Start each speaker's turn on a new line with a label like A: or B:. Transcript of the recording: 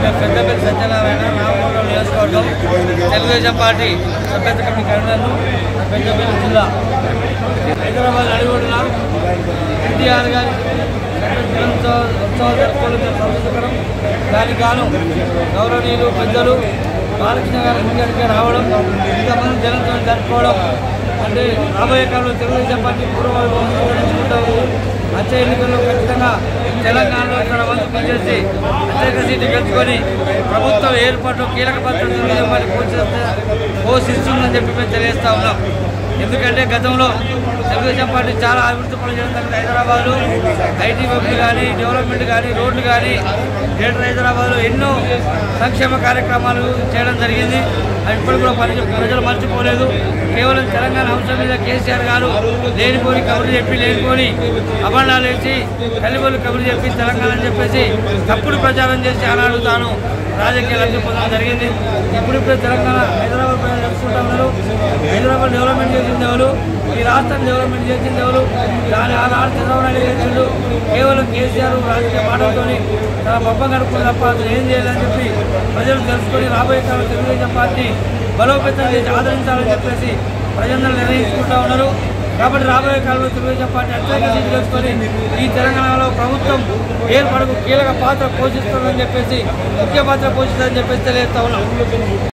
A: మేము పెద్దపల్లి సత్యనారాయణ రామగుండం నియోజకవర్గం తెలుగుదేశం పార్టీ సభ్యత కమిటీ కన్వీనర్ను పెద్దపల్లి జిల్లా హైదరాబాద్ నడిగొడిన ఎన్టీఆర్ గారి దినోత్సవ ఉత్సవాలు జరుపుకోవడం చాలా సంతోషకరం దానికి గాను గౌరవనీయులు పెద్దలు బాలకృష్ణ గారు ఇక్కడికి రావడం ఇంతమంది జనంతో జరుపుకోవడం అంటే రాబోయే కాలంలో తెలుగుదేశం పార్టీ పూర్వవైపు వచ్చే ఎన్నికల్లో ఖచ్చితంగా తెలంగాణలో ఇక్కడ వంతు పనిచేసి ప్రత్యేక సీటు గెలుచుకొని ప్రభుత్వం ఏర్పాటు కీలక పాత్ర తెలుగుదేశం పార్టీ పోషిస్తే- పోషిస్తుందని చెప్పి మేము తెలియజేస్తా ఉన్నాం ఎందుకంటే గతంలో తెలుగుదేశం పార్టీ చాలా అభివృద్ధి పనులు చేయడం జరిగింది హైదరాబాద్లో ఐటీ వెబ్లు కానీ డెవలప్మెంట్ కానీ రోడ్లు కానీ గ్రేటర్ హైదరాబాద్లో ఎన్నో సంక్షేమ కార్యక్రమాలు చేయడం జరిగింది అవి ఇప్పుడు కూడా పని ప్రజలు మర్చిపోలేదు కేవలం తెలంగాణ అంశం మీద కేసీఆర్ గారు లేనిపోని కబుర్లు చెప్పి లేనిపోని అభరణాలు వేసి కలిబోలు కబుర్లు చెప్పి తెలంగాణ అని చెప్పేసి తప్పుడు ప్రచారం చేసి ఆనాడు తాను రాజకీయ లబ్ధి పొందడం జరిగింది ఇప్పుడిప్పుడే తెలంగాణ హైదరాబాద్ ప్రజలు తెలుసుకుంటా ఉన్నారు హైదరాబాద్ డెవలప్మెంట్ చేసింది ఎవరు ఈ రాష్ట్రం డెవలప్మెంట్ చేసింది ఎవరు దాని ఆనాడు చంద్రబాబు నాయుడు చేసిండు కేవలం కేసీఆర్ రాజకీయ మాటలతో తన బొబ్బ గడుపుకుని తప్ప అతను ఏం చేయాలని చెప్పి ప్రజలు తెలుసుకొని రాబోయే కాలం తెలుగుదేశం పార్టీ బలోపేతం చేసి ఆదరించాలని చెప్పేసి ప్రజలందరూ నిర్ణయించుకుంటా ఉన్నారు కాబట్టి రాబోయే కాలంలో తెలుగుదేశం పార్టీ అత్యధిక సీట్లు తెచ్చుకొని ఈ తెలంగాణలో ప్రభుత్వం ఏర్పడకు కీలక పాత్ర పోషిస్తుందని చెప్పేసి ముఖ్య పాత్ర పోషిస్తుందని చెప్పేసి తెలియజేస్తా ఉన్నాం